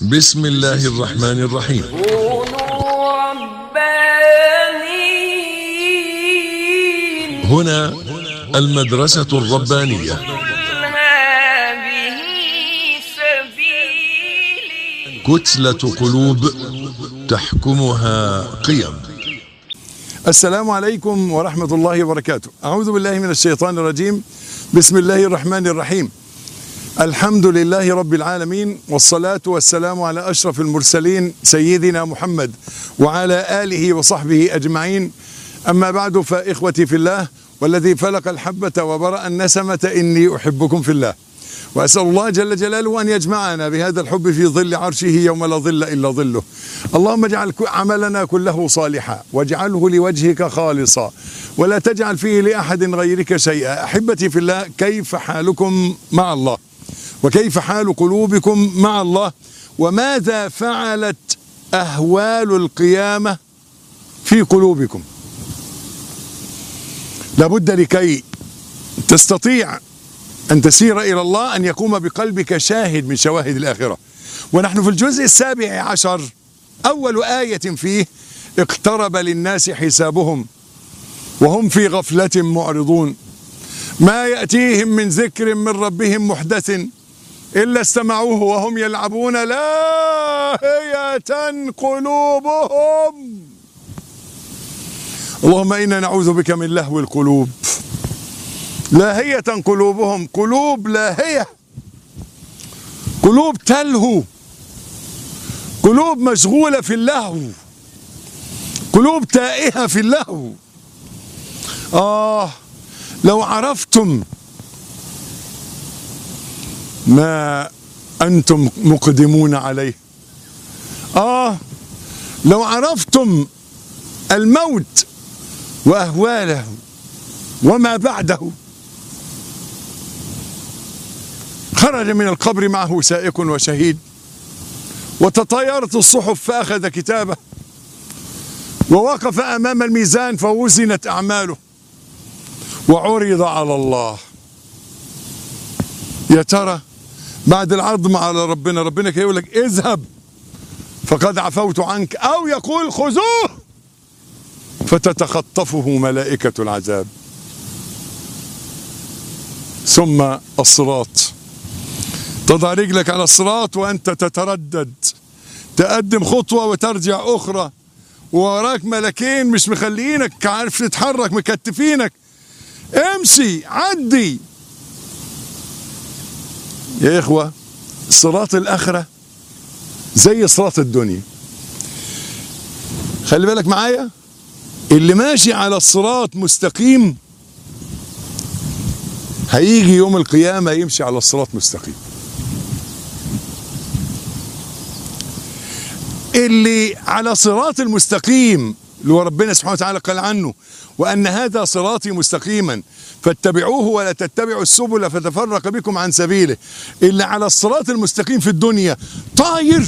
بسم الله الرحمن الرحيم كونوا ربانيين هنا المدرسة الربانية قل هذه سبيلي كتلة قلوب تحكمها قيم السلام عليكم ورحمة الله وبركاته أعوذ بالله من الشيطان الرجيم بسم الله الرحمن الرحيم الحمد لله رب العالمين والصلاة والسلام على أشرف المرسلين سيدنا محمد وعلى آله وصحبه أجمعين أما بعد فإخوتي في الله والذي فلق الحبة وبرأ النسمة إني أحبكم في الله وأسأل الله جل جلاله أن يجمعنا بهذا الحب في ظل عرشه يوم لا ظل إلا ظله اللهم اجعل ك- عملنا كله صالحا واجعله لوجهك خالصا ولا تجعل فيه لأحد غيرك شيئا أحبتي في الله كيف حالكم مع الله وكيف حال قلوبكم مع الله وماذا فعلت أهوال القيامة في قلوبكم لابد لكي تستطيع أن تسير إلى الله أن يقوم بقلبك شاهد من شواهد الآخرة ونحن في الجزء السابع عشر أول آية فيه اقترب للناس حسابهم وهم في غفلة معرضون ما يأتيهم من ذكر من ربهم محدث إلا استمعوه وهم يلعبون لاهية قلوبهم اللهم إنا نعوذ بك من لهو القلوب لاهية قلوبهم قلوب لاهية قلوب تلهو قلوب مشغولة في اللهو قلوب تائهة في اللهو آه لو عرفتم ما أنتم مقدمون عليه آه لو عرفتم الموت وأهواله وما بعده خرج من القبر معه سائق وشهيد وتطايرت الصحف فأخذ كتابه ووقف أمام الميزان فوزنت أعماله وعرض على الله يا ترى بعد العظم على ربنا ربنا كي يقول لك اذهب فقد عفوت عنك أو يقول خذوه فتتخطفه ملائكة العذاب ثم الصراط تضع رجلك على الصراط وأنت تتردد تقدم خطوة وترجع أخرى ووراك ملكين مش مخليينك عارف تتحرك مكتفينك امشي عدي يا إخوة صراط الآخرة زي صراط الدنيا خلي بالك معايا اللي ماشي على الصراط مستقيم هيجي يوم القيامة يمشي على الصراط مستقيم اللي على صراط المستقيم اللي هو ربنا سبحانه وتعالى قال عنه وأن هذا صراطي مستقيما فاتبعوه ولا تتبعوا السبل فتفرق بكم عن سبيله اللي على الصراط المستقيم في الدنيا طاير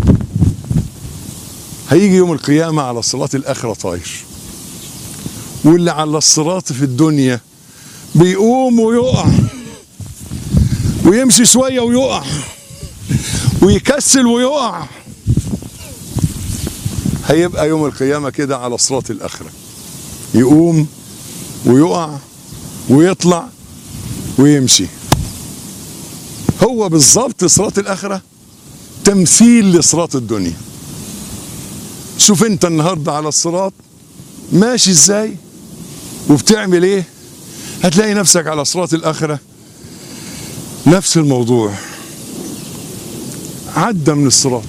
هيجي يوم القيامة على صراط الآخرة طاير واللي على الصراط في الدنيا بيقوم ويقع ويمشي شوية ويقع ويكسل ويقع هيبقى يوم القيامة كده على صراط الآخرة يقوم ويقع ويطلع ويمشي هو بالظبط صراط الآخرة تمثيل لصراط الدنيا شوف انت النهاردة على الصراط ماشي ازاي وبتعمل ايه هتلاقي نفسك على صراط الآخرة نفس الموضوع عدى من الصراط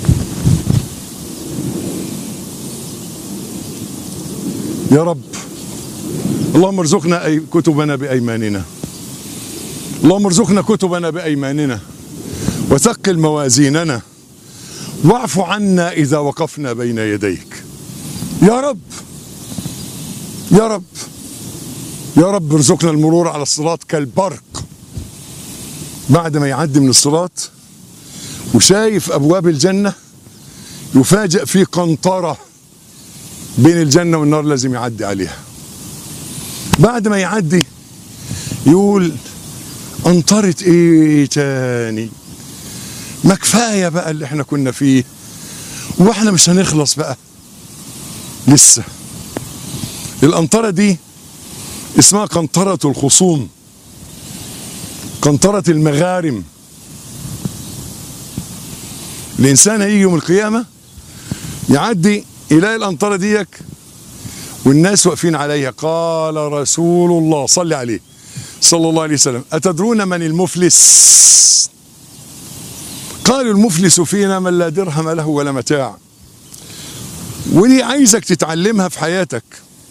يا رب اللهم ارزقنا أي كتبنا بأيماننا اللهم ارزقنا كتبنا بأيماننا وثقل موازيننا واعف عنا إذا وقفنا بين يديك يا رب يا رب يا رب ارزقنا المرور على الصراط كالبرق بعد ما يعدي من الصراط وشايف أبواب الجنة يفاجأ في قنطرة بين الجنة والنار لازم يعدي عليها بعد ما يعدي يقول أنطرت إيه تاني ما كفايه بقى اللي احنا كنا فيه واحنا مش هنخلص بقى لسه القنطره دي اسمها قنطره الخصوم قنطره المغارم الانسان هيجي يوم القيامه يعدي يلاقي القنطره ديك والناس واقفين عليها قال رسول الله صلي عليه صلى الله عليه وسلم أتدرون من المفلس قالوا المفلس فينا من لا درهم له ولا متاع ودي عايزك تتعلمها في حياتك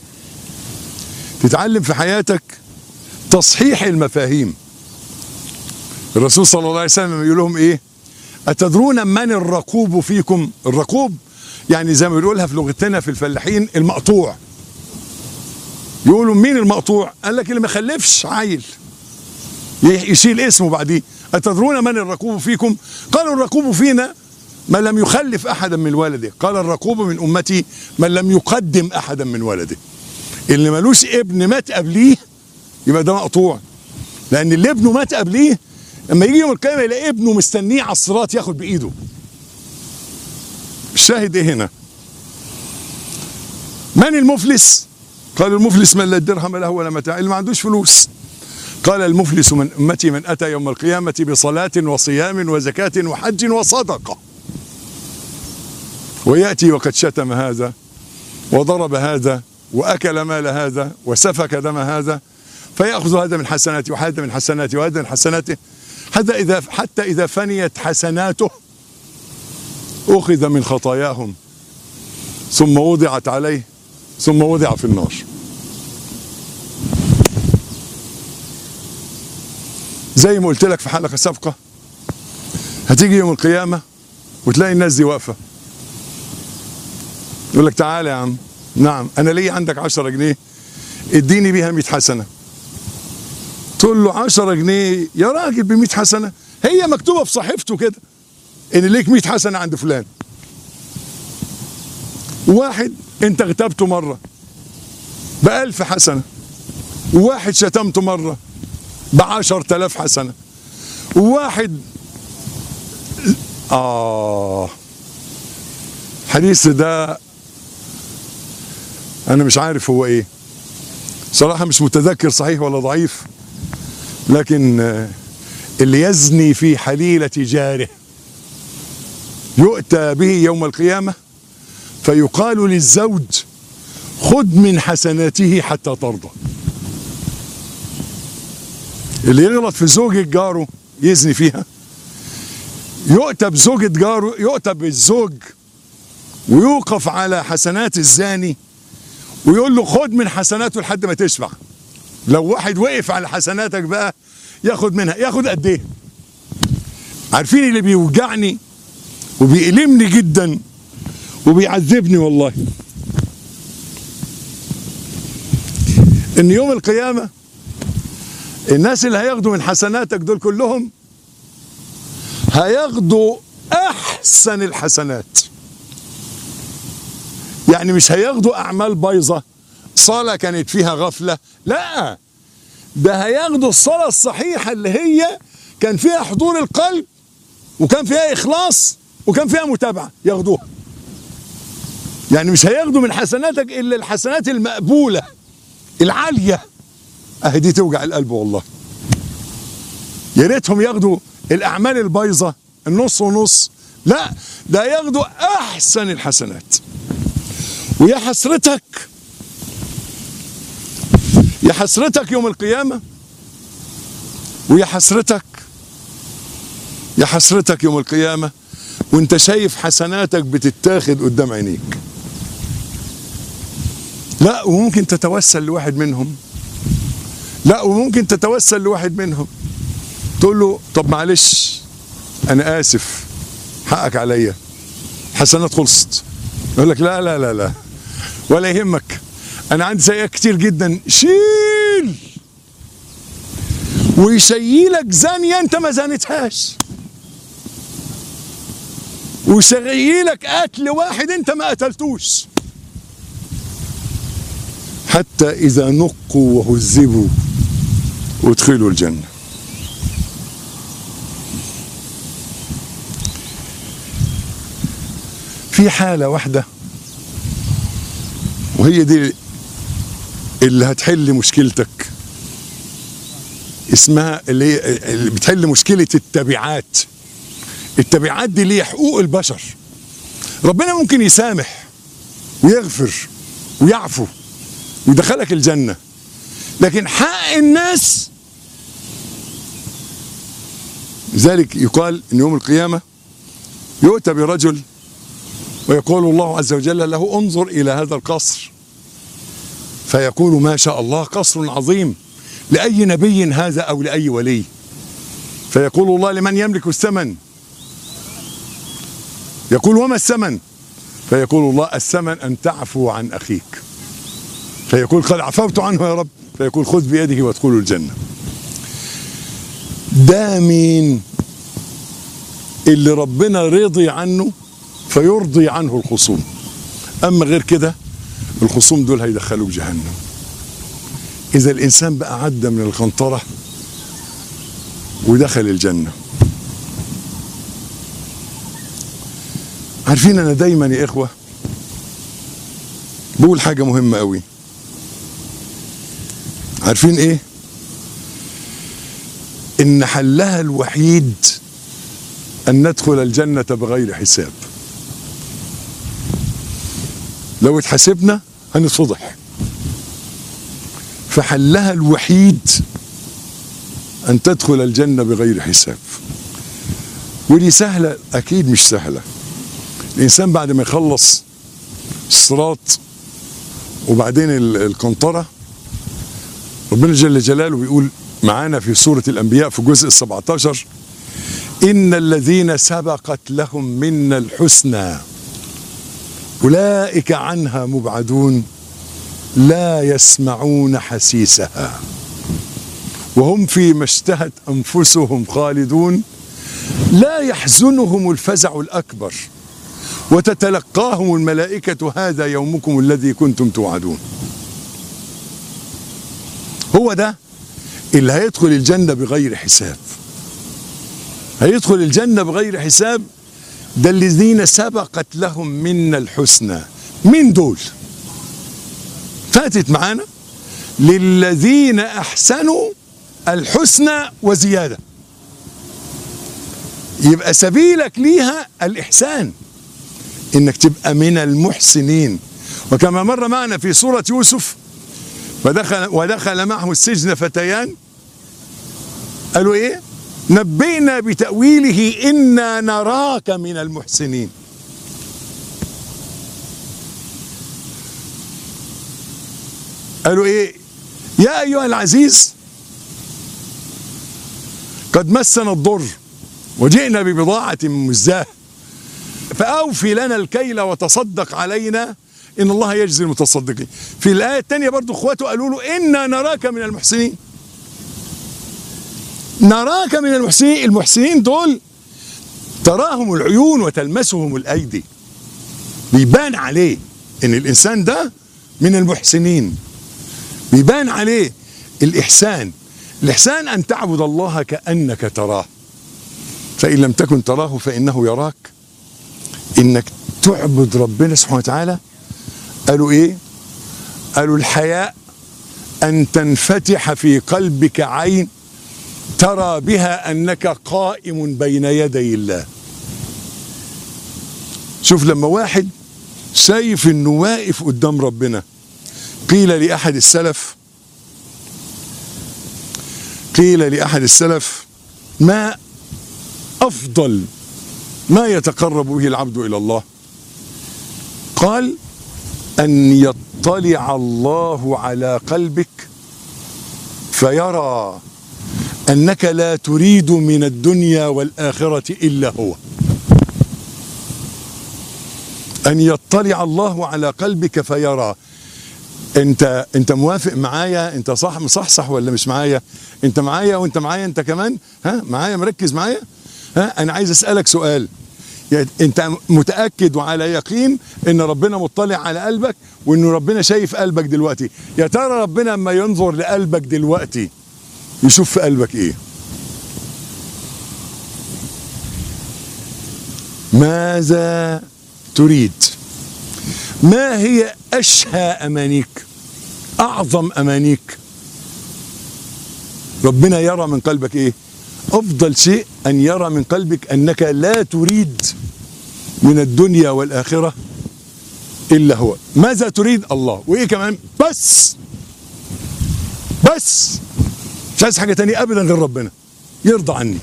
تتعلم في حياتك تصحيح المفاهيم الرسول صلى الله عليه وسلم يقول لهم ايه أتدرون من الرقوب فيكم الرقوب يعني زي ما بنقولها في لغتنا في الفلاحين المقطوع يقولوا مين المقطوع قال لك اللي ما خلفش عيل يشيل اسمه بعديه أتدرون من الرقوب فيكم قالوا الرقوب فينا من لم يخلف أحدا من ولده قال الرقوب من أمتي من لم يقدم أحدا من ولده اللي ملوش ابن مات قبليه يبقى ده مقطوع لأن اللي ابنه مات قبليه لما يجي يوم القيامة يلاقي ابنه مستنيه على الصراط ياخد بإيده الشاهد ايه هنا من المفلس قال المفلس من لا درهم له ولا متاع اللي ما عندوش فلوس قال المفلس من امتي من اتى يوم القيامه بصلاه وصيام وزكاه وحج وصدقه وياتي وقد شتم هذا وضرب هذا واكل مال هذا وسفك دم هذا فياخذ هذا من حسناته وهذا من حسناته وهذا من حسناته حتى اذا حتى اذا فنيت حسناته أخذ من خطاياهم ثم وضعت عليه ثم وضع في النار زي ما قلت لك في حلقة سابقة هتيجي يوم القيامة وتلاقي الناس دي واقفة يقول لك تعالى يا عم نعم أنا ليه عندك عشرة جنيه اديني بيها 100 حسنة تقول له 10 جنيه يا راجل ب 100 حسنة هي مكتوبة في صحيفته كده ان ليك 100 حسنه عند فلان واحد انت اغتبته مره بألف حسنه وواحد شتمته مره بعشر تلاف حسنه وواحد اه حديث ده انا مش عارف هو ايه صراحه مش متذكر صحيح ولا ضعيف لكن آه، اللي يزني في حليله جاره يؤتى به يوم القيامة فيقال للزوج خذ من حسناته حتى ترضى اللي يغلط في زوجة جاره يزني فيها يؤتى بزوجة جاره يؤتى بالزوج ويوقف على حسنات الزاني ويقول له خد من حسناته لحد ما تشبع لو واحد وقف على حسناتك بقى ياخد منها ياخد قد ايه عارفين اللي بيوجعني وبيألمني جدا وبيعذبني والله ان يوم القيامة الناس اللي هياخدوا من حسناتك دول كلهم هياخدوا احسن الحسنات يعني مش هياخدوا اعمال بايظة صلاة كانت فيها غفلة لا ده هياخدوا الصلاة الصحيحة اللي هي كان فيها حضور القلب وكان فيها اخلاص وكان فيها متابعه ياخدوها يعني مش هياخدوا من حسناتك الا الحسنات المقبوله العاليه اهي دي توجع القلب والله يا ريتهم ياخدوا الاعمال البايظه النص ونص لا ده ياخدوا احسن الحسنات ويا حسرتك يا حسرتك يوم القيامه ويا حسرتك يا حسرتك يوم القيامه وانت شايف حسناتك بتتاخد قدام عينيك لا وممكن تتوسل لواحد منهم لا وممكن تتوسل لواحد منهم تقول له طب معلش انا اسف حقك عليا حسنات خلصت يقول لك لا لا لا لا ولا يهمك انا عندي سيئات كتير جدا شيل ويشيلك زانيه انت ما زانتهاش وشغيلك قتل واحد انت ما قتلتوش حتى اذا نقوا وهذبوا ادخلوا الجنه في حالة واحدة وهي دي اللي هتحل مشكلتك اسمها اللي, هي اللي بتحل مشكلة التبعات التبعات دي اللي هي حقوق البشر ربنا ممكن يسامح ويغفر ويعفو ويدخلك الجنة لكن حق الناس لذلك يقال ان يوم القيامة يؤتى برجل ويقول الله عز وجل له انظر الى هذا القصر فيقول ما شاء الله قصر عظيم لأي نبي هذا أو لأي ولي فيقول الله لمن يملك الثمن يقول وما الثمن فيقول الله الثمن أن تعفو عن أخيك فيقول قد عفوت عنه يا رب فيقول خذ بيده وادخلوا الجنة ده مين اللي ربنا رضي عنه فيرضي عنه الخصوم أما غير كده الخصوم دول هيدخلوك جهنم إذا الإنسان بقى عدى من القنطرة ودخل الجنة عارفين أنا دايما يا إخوة بقول حاجة مهمة قوي عارفين إيه إن حلها الوحيد أن ندخل الجنة بغير حساب لو اتحاسبنا هنتفضح فحلها الوحيد أن تدخل الجنة بغير حساب ودي سهلة أكيد مش سهلة الإنسان بعد ما يخلص الصراط وبعدين ال- القنطرة ربنا جل جلاله بيقول معانا في سورة الأنبياء في جزء السبعتاشر إن الذين سبقت لهم منا الحسنى أولئك عنها مبعدون لا يسمعون حسيسها وهم فيما اشتهت أنفسهم خالدون لا يحزنهم الفزع الأكبر وتتلقاهم الملائكة هذا يومكم الذي كنتم توعدون هو ده اللي هيدخل الجنة بغير حساب هيدخل الجنة بغير حساب ده الذين سبقت لهم منا الحسنى مين دول فاتت معانا للذين احسنوا الحسنى وزياده يبقى سبيلك ليها الاحسان انك تبقى من المحسنين وكما مر معنا في سوره يوسف ودخل ودخل معه السجن فتيان قالوا ايه نبئنا بتأويله إنا نراك من المحسنين قالوا ايه يا ايها العزيز قد مسنا الضر وجئنا ببضاعة مزاه فأوفي لنا الكيل وتصدق علينا إن الله يجزي المتصدقين في الآية الثانية برضو إخواته قالوا له إنا نراك من المحسنين نراك من المحسنين المحسنين دول تراهم العيون وتلمسهم الأيدي بيبان عليه إن الإنسان ده من المحسنين بيبان عليه الإحسان الإحسان أن تعبد الله كأنك تراه فإن لم تكن تراه فإنه يراك إنك تعبد ربنا سبحانه وتعالى قالوا إيه قالوا الحياء أن تنفتح في قلبك عين ترى بها أنك قائم بين يدي الله شوف لما واحد شايف انه واقف قدام ربنا قيل لأحد السلف قيل لأحد السلف ما أفضل ما يتقرب به العبد إلى الله قال أن يطلع الله على قلبك فيرى أنك لا تريد من الدنيا والآخرة إلا هو أن يطلع الله على قلبك فيرى انت انت موافق معايا انت صح مصحصح ولا مش معايا انت معايا وانت معايا انت كمان ها معايا مركز معايا ها انا عايز اسالك سؤال يعني انت متاكد وعلى يقين ان ربنا مطلع على قلبك وان ربنا شايف قلبك دلوقتي يا ترى ربنا لما ينظر لقلبك دلوقتي يشوف في قلبك ايه ماذا تريد ما هي أشهى أمانيك أعظم أمانيك ربنا يرى من قلبك إيه أفضل شيء أن يرى من قلبك أنك لا تريد من الدنيا والآخرة إلا هو ماذا تريد الله وإيه كمان بس بس مش عايز حاجة تانية أبدا غير ربنا يرضى عني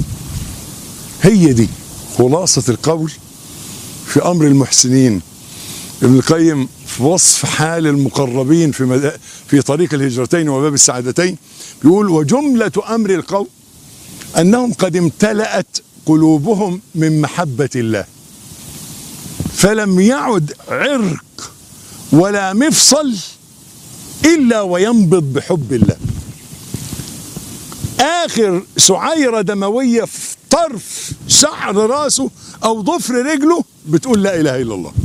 هي دي خلاصة القول في أمر المحسنين ابن القيم في وصف حال المقربين في مدا... في طريق الهجرتين وباب السعادتين بيقول وجملة أمر القوم أنهم قد امتلأت قلوبهم من محبة الله فلم يعد عرق ولا مفصل إلا وينبض بحب الله آخر سعيرة دموية في طرف شعر راسه أو ضفر رجله بتقول لا إله إلا الله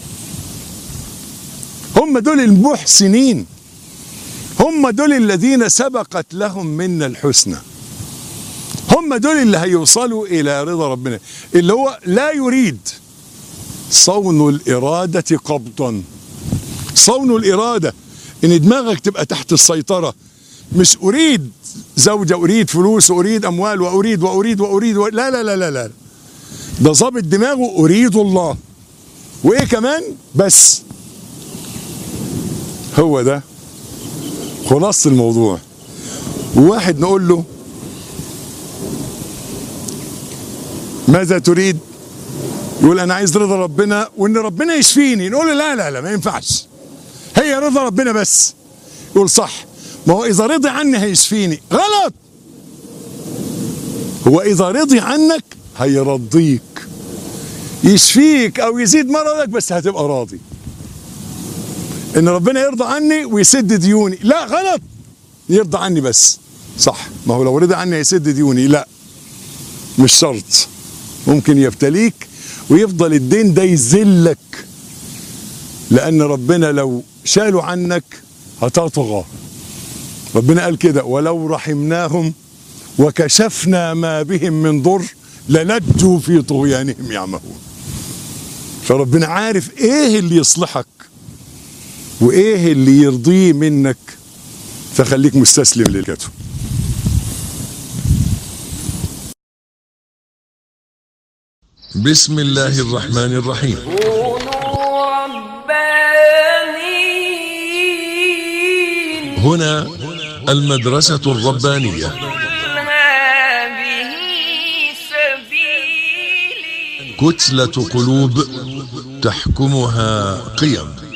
هم دول المحسنين هم دول الذين سبقت لهم منا الحسنى هم دول اللي هيوصلوا إلى رضا ربنا اللي هو لا يريد صون الإرادة قبضا صون الإرادة إن دماغك تبقى تحت السيطرة مش أريد زوجة أريد فلوس أريد أموال وأريد وأريد وأريد و... لا لا لا لا لا ده ظابط دماغه أريد الله وإيه كمان بس هو ده خلاصة الموضوع وواحد نقول له ماذا تريد يقول انا عايز رضا ربنا وان ربنا يشفيني نقول له لا لا لا ما ينفعش هي رضا ربنا بس يقول صح ما هو اذا رضي عني هيشفيني غلط هو اذا رضي عنك هيرضيك يشفيك او يزيد مرضك بس هتبقى راضي ان ربنا يرضى عني ويسد ديوني لا غلط يرضى عني بس صح ما هو لو رضي عني هيسد ديوني لا مش شرط ممكن يبتليك ويفضل الدين ده يذلك لان ربنا لو شاله عنك هتطغى ربنا قال كده ولو رحمناهم وكشفنا ما بهم من ضر للجوا في طغيانهم يعمهون فربنا عارف ايه اللي يصلحك وايه اللي يرضيه منك فخليك مستسلم للكتف بسم الله الرحمن الرحيم كونوا ربانيين هنا المدرسة الربانية قل هذه سبيلي كتلة قلوب تحكمها قيم